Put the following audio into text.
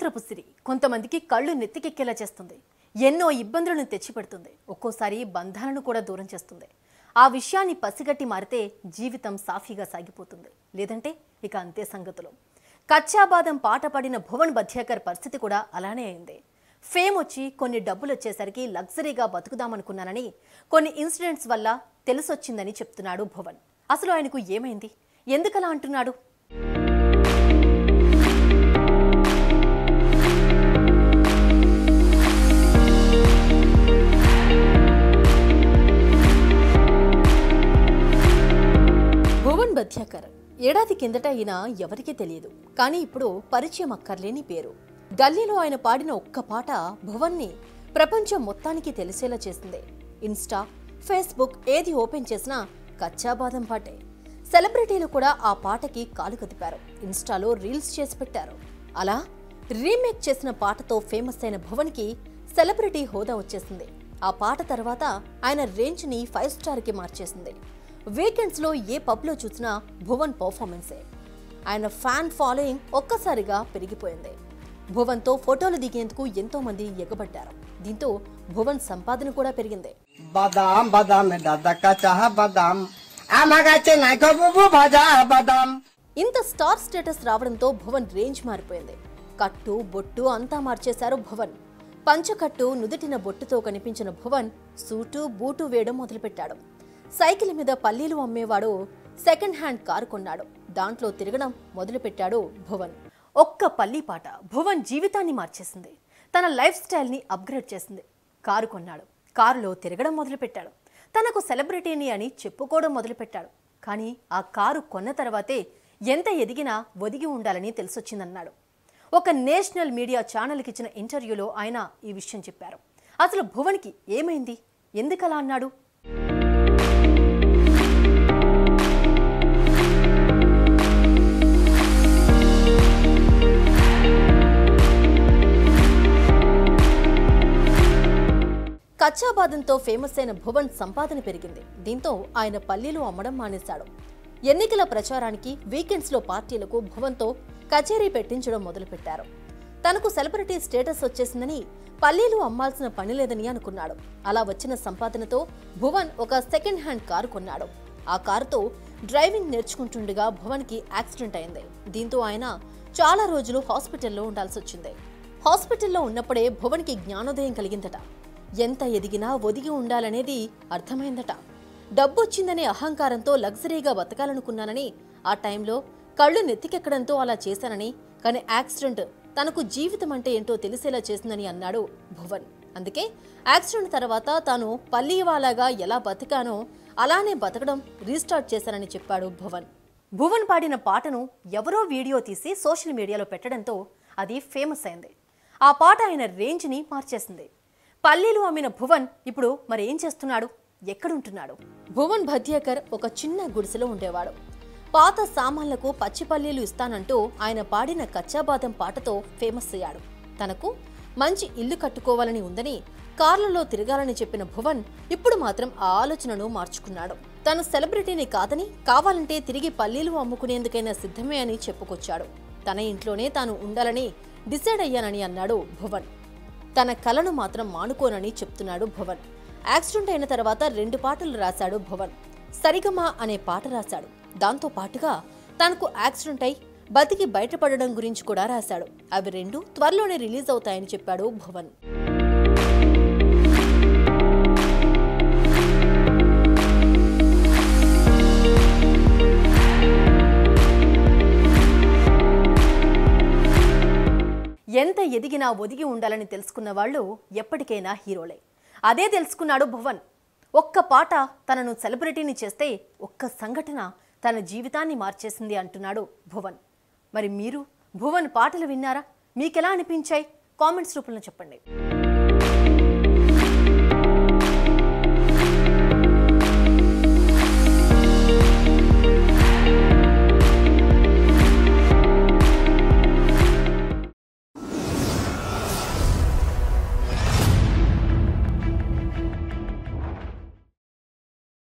సముద్రపు సిరి కొంతమందికి కళ్ళు నెత్తికెక్కేలా చేస్తుంది ఎన్నో ఇబ్బందులను తెచ్చిపెడుతుంది ఒక్కోసారి బంధాలను కూడా దూరం చేస్తుంది ఆ విషయాన్ని పసిగట్టి మారితే జీవితం సాఫీగా సాగిపోతుంది లేదంటే ఇక అంతే సంగతులు కచ్చాబాదం పాట పాడిన భువన్ బధ్యాకర్ పరిస్థితి కూడా అలానే అయింది ఫేమ్ వచ్చి కొన్ని డబ్బులు వచ్చేసరికి లగ్జరీగా బతుకుదామనుకున్నానని కొన్ని ఇన్సిడెంట్స్ వల్ల తెలిసొచ్చిందని చెప్తున్నాడు భువన్ అసలు ఆయనకు ఏమైంది ఎందుకలా అంటున్నాడు భువన్ బధ్యాకర్ ఏడాది కిందట ఈయన ఎవరికీ తెలియదు కానీ ఇప్పుడు పరిచయం అక్కర్లేని పేరు గల్లీలో ఆయన పాడిన ఒక్క పాట భువన్ని ప్రపంచం మొత్తానికి తెలిసేలా చేసింది ఇన్స్టా ఫేస్బుక్ ఏది ఓపెన్ చేసినా కచ్చాబాదం పాటే సెలబ్రిటీలు కూడా ఆ పాటకి కాలు కదిపారు ఇన్స్టాలో రీల్స్ చేసి పెట్టారు అలా రీమేక్ చేసిన పాటతో ఫేమస్ అయిన భువన్కి సెలబ్రిటీ హోదా వచ్చేసింది ఆ పాట తర్వాత ఆయన రేంజ్ని ఫైవ్ స్టార్కి మార్చేసింది వీకెండ్స్లో ఏ పబ్లో చూసినా భువన్ పర్ఫార్మెన్సే ఆయన ఫ్యాన్ ఫాలోయింగ్ ఒక్కసారిగా పెరిగిపోయింది భువన్తో ఫోటోలు దిగేందుకు ఎంతో మంది ఎగబడ్డారు దీంతో భువన్ సంపాదన కూడా పెరిగింది বাদাম বাদাম দাদা চাহা বাদাম আমার কাছে নাই বুবু ভাজা বাদাম ఇంత స్టార్ స్టేటస్ రావడంతో భువన్ రేంజ్ మారిపోయింది కట్టు బొట్టు అంతా మార్చేశారు భువన్ పంచకట్టు నుదుటిన బొట్టుతో కనిపించిన భువన్ సూటు బూటు వేయడం మొదలుపెట్టాడు సైకిల్ మీద పల్లీలు అమ్మేవాడు సెకండ్ హ్యాండ్ కారు కొన్నాడు దాంట్లో తిరగడం మొదలుపెట్టాడు భువన్ ఒక్క పల్లీ పాట భువన్ జీవితాన్ని మార్చేసింది తన లైఫ్ స్టైల్ని అప్గ్రేడ్ చేసింది కారు కొన్నాడు కారులో తిరగడం మొదలుపెట్టాడు తనకు సెలబ్రిటీని అని చెప్పుకోవడం మొదలుపెట్టాడు కానీ ఆ కారు కొన్న తర్వాతే ఎంత ఎదిగినా ఒదిగి ఉండాలని తెలిసొచ్చిందన్నాడు ఒక నేషనల్ మీడియా ఛానల్కి ఇచ్చిన ఇంటర్వ్యూలో ఆయన ఈ విషయం చెప్పారు అసలు భువన్కి ఏమైంది ఎందుకలా అన్నాడు కచ్చాబాదంతో ఫేమస్ అయిన భువన్ సంపాదన పెరిగింది దీంతో ఆయన పల్లీలు అమ్మడం మానేశాడు ఎన్నికల ప్రచారానికి వీకెండ్స్లో పార్టీలకు భువన్తో కచేరీ పెట్టించడం మొదలుపెట్టారు తనకు సెలబ్రిటీ స్టేటస్ వచ్చేసిందని పల్లీలు అమ్మాల్సిన పని లేదని అనుకున్నాడు అలా వచ్చిన సంపాదనతో భువన్ ఒక సెకండ్ హ్యాండ్ కారు కొన్నాడు ఆ కారుతో డ్రైవింగ్ నేర్చుకుంటుండగా భువన్కి యాక్సిడెంట్ అయింది దీంతో ఆయన చాలా రోజులు హాస్పిటల్లో ఉండాల్సి వచ్చింది హాస్పిటల్లో ఉన్నప్పుడే భువన్కి జ్ఞానోదయం కలిగిందట ఎంత ఎదిగినా ఒదిగి ఉండాలనేది అర్థమైందట డబ్బొచ్చిందనే అహంకారంతో లగ్జరీగా బతకాలనుకున్నానని ఆ టైంలో కళ్ళు నెత్తికెక్కడంతో అలా చేశానని కానీ యాక్సిడెంట్ తనకు జీవితం అంటే ఏంటో తెలిసేలా చేసిందని అన్నాడు భువన్ అందుకే యాక్సిడెంట్ తర్వాత తాను పల్లీవాలాగా ఎలా బతికానో అలానే బతకడం రీస్టార్ట్ చేశానని చెప్పాడు భువన్ భువన్ పాడిన పాటను ఎవరో వీడియో తీసి సోషల్ మీడియాలో పెట్టడంతో అది ఫేమస్ అయింది ఆ పాట ఆయన రేంజ్ని మార్చేసింది పల్లీలు అమ్మిన భువన్ ఇప్పుడు మరి ఏం చేస్తున్నాడు ఎక్కడుంటున్నాడు భువన్ భద్యాకర్ ఒక చిన్న గుడిసెలో ఉండేవాడు పాత సామాన్లకు పచ్చి పల్లీలు ఇస్తానంటూ ఆయన పాడిన కచ్చాబాదం పాటతో ఫేమస్ అయ్యాడు తనకు మంచి ఇల్లు కట్టుకోవాలని ఉందని కార్లలో తిరగాలని చెప్పిన భువన్ ఇప్పుడు మాత్రం ఆ ఆలోచనను మార్చుకున్నాడు తను సెలబ్రిటీని కాదని కావాలంటే తిరిగి పల్లీలు అమ్ముకునేందుకైనా సిద్ధమే అని చెప్పుకొచ్చాడు తన ఇంట్లోనే తాను ఉండాలని డిసైడ్ అయ్యానని అన్నాడు భువన్ తన కలను మాత్రం మానుకోనని చెప్తున్నాడు భువన్ యాక్సిడెంట్ అయిన తర్వాత రెండు పాటలు రాశాడు భువన్ సరిగమా అనే పాట రాశాడు దాంతో పాటుగా తనకు యాక్సిడెంట్ అయి బతికి బయటపడడం గురించి కూడా రాశాడు అవి రెండు త్వరలోనే రిలీజ్ అవుతాయని చెప్పాడు భువన్ ఎంత ఎదిగినా ఒదిగి ఉండాలని తెలుసుకున్న వాళ్ళు ఎప్పటికైనా హీరోలే అదే తెలుసుకున్నాడు భువన్ ఒక్క పాట తనను సెలబ్రిటీని చేస్తే ఒక్క సంఘటన తన జీవితాన్ని మార్చేసింది అంటున్నాడు భువన్ మరి మీరు భువన్ పాటలు విన్నారా మీకెలా అనిపించాయి కామెంట్స్ రూపంలో చెప్పండి